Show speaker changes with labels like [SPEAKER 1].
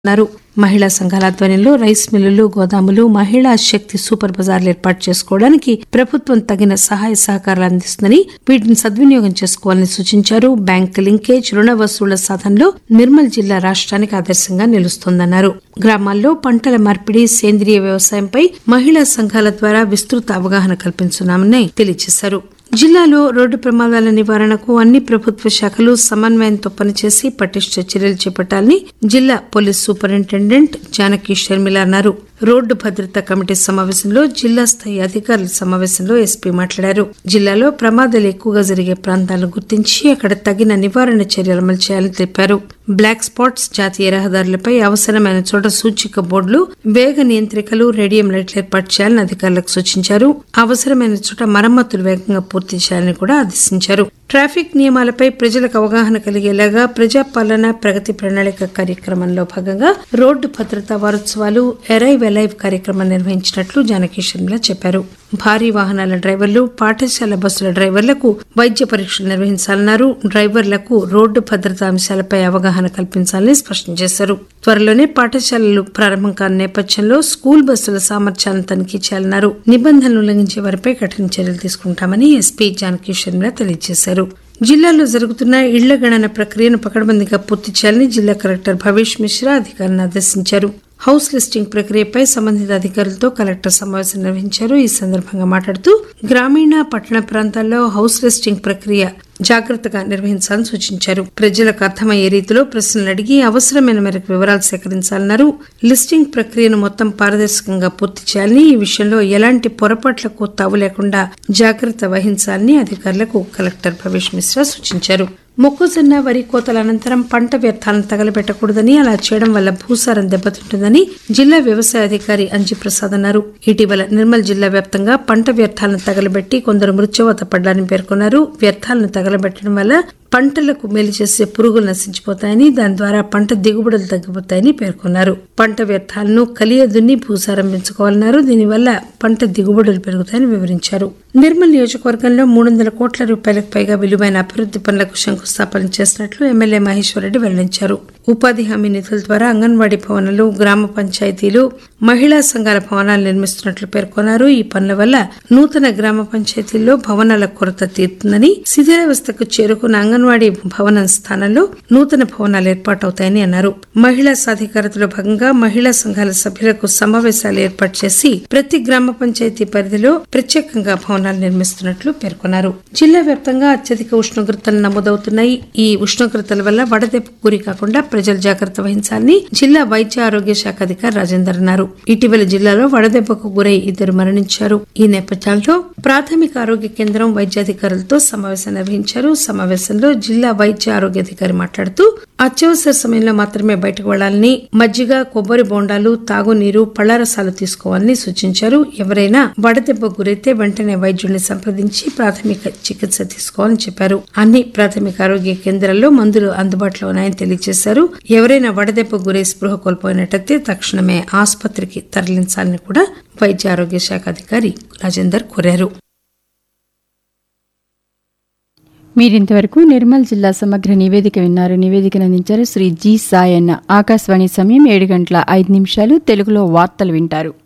[SPEAKER 1] అన్నారు మహిళా సంఘాల ఆధ్వర్యంలో రైస్ మిల్లులు గోదాములు మహిళా శక్తి సూపర్ బజార్లు ఏర్పాటు చేసుకోవడానికి ప్రభుత్వం తగిన సహాయ సహకారాలు అందిస్తుందని వీటిని సద్వినియోగం చేసుకోవాలని సూచించారు బ్యాంకు లింకేజ్ రుణ వసూళ్ల సాధనలో నిర్మల్ జిల్లా రాష్ట్రానికి ఆదర్శంగా నిలుస్తోందన్నారు గ్రామాల్లో పంటల మార్పిడి సేంద్రియ వ్యవసాయంపై మహిళా సంఘాల ద్వారా విస్తృత అవగాహన కల్పించున్నామని తెలియజేశారు జిల్లాలో రోడ్డు ప్రమాదాల నివారణకు అన్ని ప్రభుత్వ శాఖలు సమన్వయంతో పనిచేసి పటిష్ట చర్యలు చేపట్టాలని జిల్లా పోలీస్ సూపరింటెండెంట్ జానకి షర్మిల అన్నారు రోడ్డు భద్రతా కమిటీ సమావేశంలో జిల్లా స్థాయి అధికారుల సమావేశంలో ఎస్పీ మాట్లాడారు జిల్లాలో ప్రమాదాలు ఎక్కువగా జరిగే ప్రాంతాలను గుర్తించి అక్కడ తగిన నివారణ చర్యలు అమలు చేయాలని తెలిపారు బ్లాక్ స్పాట్స్ జాతీయ రహదారులపై అవసరమైన చోట సూచిక బోర్డులు వేగ నియంత్రికలు రేడియం లైట్లు ఏర్పాటు చేయాలని అధికారులకు సూచించారు అవసరమైన చోట మరమ్మతులు వేగంగా పూర్తి చేయాలని కూడా ఆదేశించారు ట్రాఫిక్ నియమాలపై ప్రజలకు అవగాహన కలిగేలాగా ప్రజాపాలన ప్రగతి ప్రణాళిక కార్యక్రమంలో భాగంగా రోడ్డు భద్రతా వారోత్సవాలు ఎరైవ్ ఎలైవ్ కార్యక్రమం నిర్వహించినట్లు జానకి షర్మిల చెప్పారు భారీ వాహనాల డ్రైవర్లు పాఠశాల బస్సుల డ్రైవర్లకు వైద్య పరీక్షలు నిర్వహించాలన్నారు డ్రైవర్లకు రోడ్డు భద్రతా అంశాలపై అవగాహన కల్పించాలని స్పష్టం చేశారు త్వరలోనే పాఠశాలలు ప్రారంభం కాని నేపథ్యంలో స్కూల్ బస్సుల సామర్థ్యాలను తనిఖీ చేయాలన్నారు నిబంధనలు ఉల్లంఘించే వారిపై కఠిన చర్యలు తీసుకుంటామని ఎస్పీ జానకి షర్మిల తెలియజేశారు జిల్లాలో జరుగుతున్న ఇళ్ల గణన ప్రక్రియను పకడ్బందీగా పూర్తి చేయాలని జిల్లా కలెక్టర్ భవేష్ మిశ్రా అధికారులను ఆదేశించారు హౌస్ లిస్టింగ్ ప్రక్రియపై సంబంధిత అధికారులతో కలెక్టర్ సమావేశం నిర్వహించారు ఈ సందర్భంగా మాట్లాడుతూ గ్రామీణ పట్టణ ప్రాంతాల్లో హౌస్ లిస్టింగ్ ప్రక్రియ జాగ్రత్తగా నిర్వహించాలని సూచించారు ప్రజలకు అర్థమయ్యే రీతిలో ప్రశ్నలు అడిగి అవసరమైన మేరకు వివరాలు సేకరించాలన్నారు లిస్టింగ్ ప్రక్రియను మొత్తం పారదర్శకంగా పూర్తి చేయాలని ఈ విషయంలో ఎలాంటి పొరపాట్లకు తావు లేకుండా జాగ్రత్త వహించాలని అధికారులకు కలెక్టర్ భవేష్ మిశ్రా సూచించారు మొక్కజొన్న వరి కోతల అనంతరం పంట వ్యర్థాలను తగలబెట్టకూడదని అలా చేయడం వల్ల భూసారం దెబ్బతింటుందని జిల్లా వ్యవసాయ అధికారి అంజి ప్రసాద్ అన్నారు ఇటీవల నిర్మల్ జిల్లా వ్యాప్తంగా పంట వ్యర్థాలను తగలబెట్టి కొందరు మృత్యువాత పడ్డారని పేర్కొన్నారు వ్యర్థాలను తగలబెట్టడం వల్ల పంటలకు మేలు చేసే పురుగులు నశించిపోతాయని దాని ద్వారా పంట దిగుబడులు తగ్గిపోతాయని పేర్కొన్నారు పంట వ్యర్థాలను కలియదున్ని భూసారం పెంచుకోవాలన్నారు దీనివల్ల పంట దిగుబడులు పెరుగుతాయని వివరించారు నిర్మల్ నియోజకవర్గంలో మూడు వందల కోట్ల రూపాయలకు పైగా విలువైన అభివృద్ది పనులకు శంకుస్థాపన చేసినట్లు ఎమ్మెల్యే మహేశ్వరరెడ్డి వెల్లడించారు ఉపాధి హామీ నిధుల ద్వారా అంగన్వాడీ భవనాలు గ్రామ పంచాయతీలు మహిళా సంఘాల భవనాలు నిర్మిస్తున్నట్లు పేర్కొన్నారు ఈ పనుల వల్ల నూతన గ్రామ పంచాయతీల్లో భవనాల కొరత తీరుతుందని శిథిలావస్థకు చేరుకున్న అంగన్వాడీ భవనం స్థానంలో నూతన భవనాలు ఏర్పాటవుతాయని అన్నారు మహిళా సాధికారతలో భాగంగా మహిళా సంఘాల సభ్యులకు సమావేశాలు ఏర్పాటు చేసి ప్రతి గ్రామ పంచాయతీ పరిధిలో ప్రత్యేకంగా భవనాలు నిర్మిస్తున్నట్లు పేర్కొన్నారు జిల్లా వ్యాప్తంగా అత్యధిక ఉష్ణోగ్రతలు నమోదవుతున్నాయి ఈ ఉష్ణోగ్రతల వల్ల వడదెబ్బకు గురి కాకుండా ప్రజలు జాగ్రత్త వహించాలని జిల్లా వైద్య ఆరోగ్య శాఖ అధికారి రాజేందర్ అన్నారు ఇటీవల జిల్లాలో వడదెబ్బకు గురై ఇద్దరు మరణించారు ఈ నేపథ్యంలో ప్రాథమిక ఆరోగ్య కేంద్రం వైద్యాధికారులతో సమావేశం నిర్వహించారు సమావేశంలో జిల్లా వైద్య ఆరోగ్యాధికారి మాట్లాడుతూ అత్యవసర సమయంలో మాత్రమే బయటకు వెళ్లాలని మజ్జిగ కొబ్బరి బోండాలు తాగునీరు పళ్లరసాలు తీసుకోవాలని సూచించారు ఎవరైనా వడదెబ్బ గురైతే వెంటనే వైద్యుడిని సంప్రదించి ప్రాథమిక చికిత్స తీసుకోవాలని చెప్పారు అన్ని ప్రాథమిక ఆరోగ్య కేంద్రాల్లో మందులు అందుబాటులో ఉన్నాయని తెలియజేశారు ఎవరైనా వడదెబ్బ గురై స్పృహ కోల్పోయినట్టయితే తక్షణమే ఆసుపత్రికి తరలించాలని కూడా వైద్య ఆరోగ్య శాఖ అధికారి రాజేందర్ కోరారు
[SPEAKER 2] మీరింతవరకు నిర్మల్ జిల్లా సమగ్ర నివేదిక విన్నారు నివేదికను అందించారు శ్రీ జి సాయన్న ఆకాశవాణి సమయం ఏడు గంటల ఐదు నిమిషాలు తెలుగులో వార్తలు వింటారు